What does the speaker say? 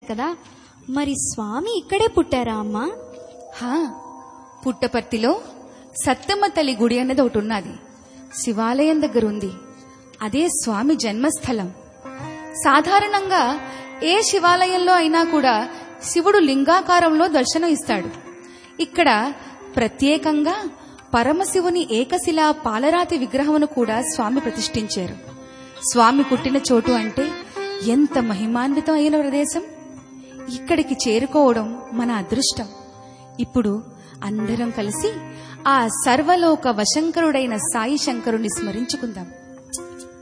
కదా మరి స్వామి ఇక్కడే పుట్టారా అమ్మా హా పుట్టపర్తిలో సత్తమ్మ తల్లి గుడి అనేది ఒకటి ఉన్నది శివాలయం దగ్గర ఉంది అదే స్వామి జన్మస్థలం సాధారణంగా ఏ శివాలయంలో అయినా కూడా శివుడు లింగాకారంలో దర్శనం ఇస్తాడు ఇక్కడ ప్రత్యేకంగా పరమశివుని ఏకశిలా పాలరాతి విగ్రహమును కూడా స్వామి ప్రతిష్ఠించారు స్వామి పుట్టిన చోటు అంటే ఎంత మహిమాన్వితం అయిన ప్రదేశం ఇక్కడికి చేరుకోవడం మన అదృష్టం ఇప్పుడు అందరం కలిసి ఆ సర్వలోక వశంకరుడైన సాయి శంకరుని స్మరించుకుందాం